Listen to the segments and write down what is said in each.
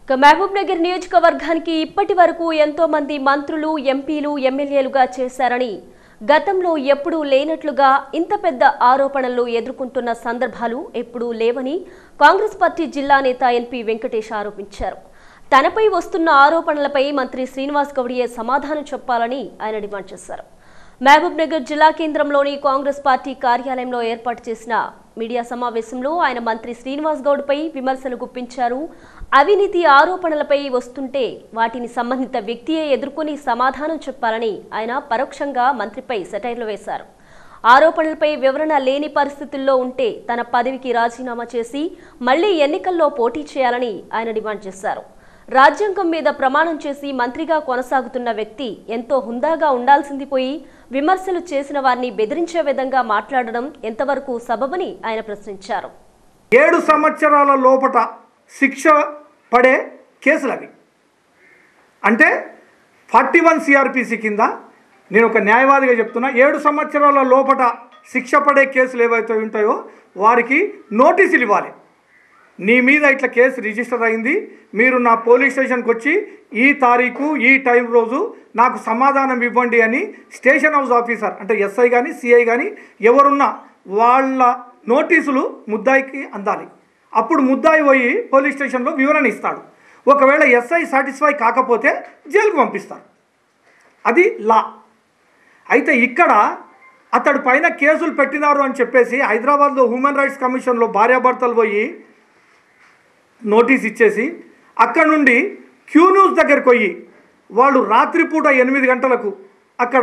ఇక మహబూబ్ నగర్ నియోజకవర్గానికి ఇప్పటి వరకు ఎంతో మంది మంత్రులు ఎంపీలు ఎమ్మెల్యేలుగా చేశారని గతంలో ఎప్పుడూ లేనట్లుగా ఇంత పెద్ద ఆరోపణలు ఎదుర్కొంటున్న సందర్భాలు ఎప్పుడూ లేవని కాంగ్రెస్ పార్టీ జిల్లా నేత ఎన్పి వెంకటేష్ ఆరోపించారు తనపై వస్తున్న ఆరోపణలపై మంత్రి శ్రీనివాస్ గౌడియే సమాధానం చెప్పాలని ఆయన డిమాండ్ చేశారు మహబూబ్ నగర్ జిల్లా కేంద్రంలోని కాంగ్రెస్ పార్టీ కార్యాలయంలో ఏర్పాటు చేసిన మీడియా సమావేశంలో ఆయన మంత్రి శ్రీనివాస్ గౌడ్పై విమర్శలు గుప్పించారు అవినీతి ఆరోపణలపై వస్తుంటే వాటిని సంబంధిత వ్యక్తియే ఎదుర్కొని సమాధానం చెప్పాలని ఆయన పరోక్షంగా మంత్రిపై సెటైర్లు వేశారు ఆరోపణలపై వివరణ లేని పరిస్థితుల్లో ఉంటే తన పదవికి రాజీనామా చేసి మళ్లీ ఎన్నికల్లో పోటీ చేయాలని ఆయన డిమాండ్ చేశారు రాజ్యాంగం మీద ప్రమాణం చేసి మంత్రిగా కొనసాగుతున్న వ్యక్తి ఎంతో హుందాగా ఉండాల్సింది పోయి విమర్శలు చేసిన వారిని బెదిరించే విధంగా మాట్లాడడం ఎంతవరకు సబబని ఆయన ప్రశ్నించారు ఏడు సంవత్సరాల లోపట శిక్ష పడే కేసులు అవి అంటే ఫార్టీ వన్ సిఆర్పిసి కింద నేను ఒక న్యాయవాదిగా చెప్తున్నా ఏడు సంవత్సరాల లోపట శిక్ష పడే కేసులు ఏవైతే ఉంటాయో వారికి నోటీసులు ఇవ్వాలి నీ మీద ఇట్లా కేసు రిజిస్టర్ అయింది మీరు నా పోలీస్ స్టేషన్కి వచ్చి ఈ తారీఖు ఈ టైం రోజు నాకు సమాధానం ఇవ్వండి అని స్టేషన్ హౌస్ ఆఫీసర్ అంటే ఎస్ఐ కానీ సిఐ కానీ ఎవరున్నా వాళ్ళ నోటీసులు ముద్దాయికి అందాలి అప్పుడు ముద్దాయి పోయి పోలీస్ స్టేషన్లో వివరణ ఇస్తాడు ఒకవేళ ఎస్ఐ సాటిస్ఫై కాకపోతే జైలుకు పంపిస్తారు అది లా అయితే ఇక్కడ అతడు పైన కేసులు పెట్టినారు అని చెప్పేసి హైదరాబాద్లో హ్యూమన్ రైట్స్ కమిషన్లో భార్యాభర్తలు పోయి నోటీస్ ఇచ్చేసి అక్కడ నుండి క్యూ న్యూస్ దగ్గరికి పోయి వాళ్ళు రాత్రిపూట ఎనిమిది గంటలకు అక్కడ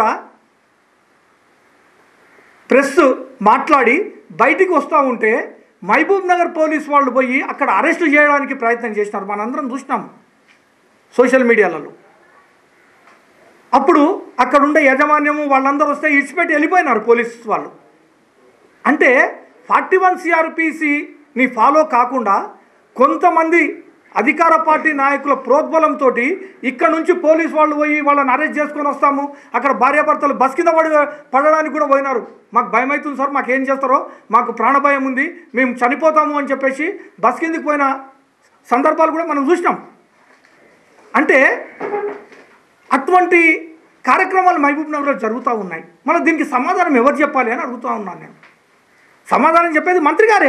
ప్రెస్ మాట్లాడి బయటికి వస్తూ ఉంటే మహబూబ్ నగర్ పోలీస్ వాళ్ళు పోయి అక్కడ అరెస్ట్ చేయడానికి ప్రయత్నం చేసినారు మనందరం చూసినాం సోషల్ మీడియాలలో అప్పుడు అక్కడ ఉండే యాజమాన్యము వాళ్ళందరూ వస్తే ఇడిచిపెట్టి వెళ్ళిపోయినారు పోలీస్ వాళ్ళు అంటే ఫార్టీ వన్ సిఆర్పిసిని ఫాలో కాకుండా కొంతమంది అధికార పార్టీ నాయకుల ప్రోద్బలంతో ఇక్కడ నుంచి పోలీస్ వాళ్ళు పోయి వాళ్ళని అరెస్ట్ చేసుకొని వస్తాము అక్కడ భార్యాభర్తలు బస్ కింద పడి పడడానికి కూడా పోయినారు మాకు భయం అవుతుంది సార్ మాకు ఏం చేస్తారో మాకు ప్రాణభయం ఉంది మేము చనిపోతాము అని చెప్పేసి బస్ కిందకి పోయిన సందర్భాలు కూడా మనం చూసినాం అంటే అటువంటి కార్యక్రమాలు మహబూబ్ నగర్లో జరుగుతూ ఉన్నాయి మళ్ళీ దీనికి సమాధానం ఎవరు చెప్పాలి అని అడుగుతూ ఉన్నాను నేను సమాధానం చెప్పేది మంత్రి గారే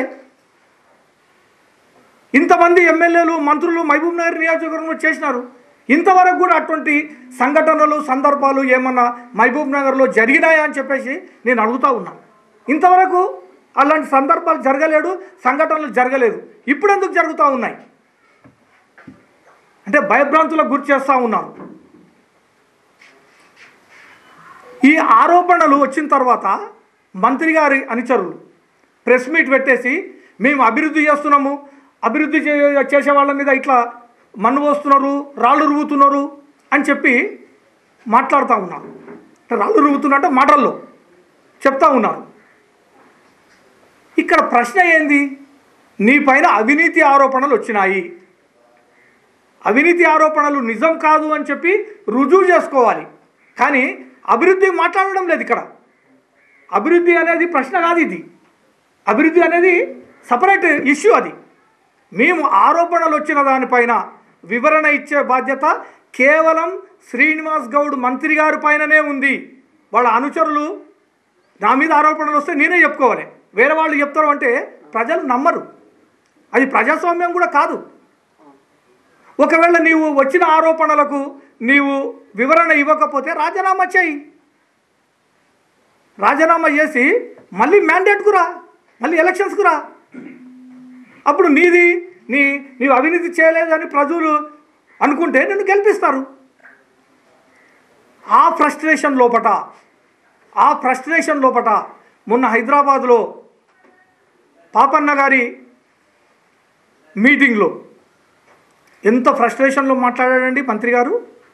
ఇంతమంది ఎమ్మెల్యేలు మంత్రులు మహబూబ్ నగర్ నియోజకవర్గంలో చేసినారు ఇంతవరకు కూడా అటువంటి సంఘటనలు సందర్భాలు ఏమన్నా మహబూబ్ నగర్లో జరిగినాయా అని చెప్పేసి నేను అడుగుతా ఉన్నాను ఇంతవరకు అలాంటి సందర్భాలు జరగలేడు సంఘటనలు జరగలేదు ఇప్పుడు ఎందుకు జరుగుతూ ఉన్నాయి అంటే భయభ్రాంతులకు గురి చేస్తూ ఉన్నారు ఈ ఆరోపణలు వచ్చిన తర్వాత మంత్రి గారి అనుచరులు ప్రెస్ మీట్ పెట్టేసి మేము అభివృద్ధి చేస్తున్నాము అభివృద్ధి చే చేసే వాళ్ళ మీద ఇట్లా మన్ను పోస్తున్నారు రాళ్ళు రువ్వుతున్నారు అని చెప్పి మాట్లాడుతూ ఉన్నారు అంటే రాళ్ళు రువ్వుతున్నట్టు మాటల్లో చెప్తా ఉన్నారు ఇక్కడ ప్రశ్న ఏంది నీ పైన అవినీతి ఆరోపణలు వచ్చినాయి అవినీతి ఆరోపణలు నిజం కాదు అని చెప్పి రుజువు చేసుకోవాలి కానీ అభివృద్ధి మాట్లాడడం లేదు ఇక్కడ అభివృద్ధి అనేది ప్రశ్న కాదు ఇది అభివృద్ధి అనేది సపరేట్ ఇష్యూ అది మేము ఆరోపణలు వచ్చిన దానిపైన వివరణ ఇచ్చే బాధ్యత కేవలం శ్రీనివాస్ గౌడ్ మంత్రి గారి పైననే ఉంది వాళ్ళ అనుచరులు నా మీద ఆరోపణలు వస్తే నేనే చెప్పుకోవాలి వేరే వాళ్ళు చెప్తారు అంటే ప్రజలు నమ్మరు అది ప్రజాస్వామ్యం కూడా కాదు ఒకవేళ నీవు వచ్చిన ఆరోపణలకు నీవు వివరణ ఇవ్వకపోతే రాజీనామా చేయి రాజీనామా చేసి మళ్ళీ మ్యాండేట్కు రా మళ్ళీ ఎలక్షన్స్కు రా అప్పుడు నీది నీ నీవు అవినీతి చేయలేదని ప్రజలు అనుకుంటే నిన్ను గెలిపిస్తారు ఆ ఫ్రస్ట్రేషన్ లోపట ఆ ఫ్రస్ట్రేషన్ లోపట మొన్న హైదరాబాద్లో పాపన్న గారి మీటింగ్లో ఎంత ఫ్రస్ట్రేషన్లో మాట్లాడాడండి మంత్రి గారు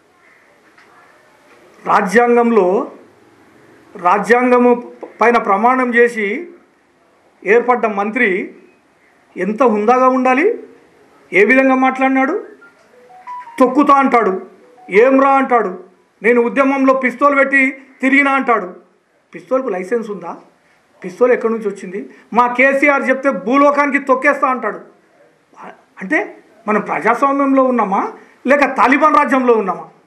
రాజ్యాంగంలో రాజ్యాంగము పైన ప్రమాణం చేసి ఏర్పడ్డ మంత్రి ఎంత హుందాగా ఉండాలి ఏ విధంగా మాట్లాడినాడు తొక్కుతా అంటాడు ఏం రా అంటాడు నేను ఉద్యమంలో పిస్తోల్ పెట్టి తిరిగినా అంటాడు పిస్తోల్కు లైసెన్స్ ఉందా పిస్తోల్ ఎక్కడి నుంచి వచ్చింది మా కేసీఆర్ చెప్తే భూలోకానికి తొక్కేస్తా అంటాడు అంటే మనం ప్రజాస్వామ్యంలో ఉన్నామా లేక తాలిబాన్ రాజ్యంలో ఉన్నామా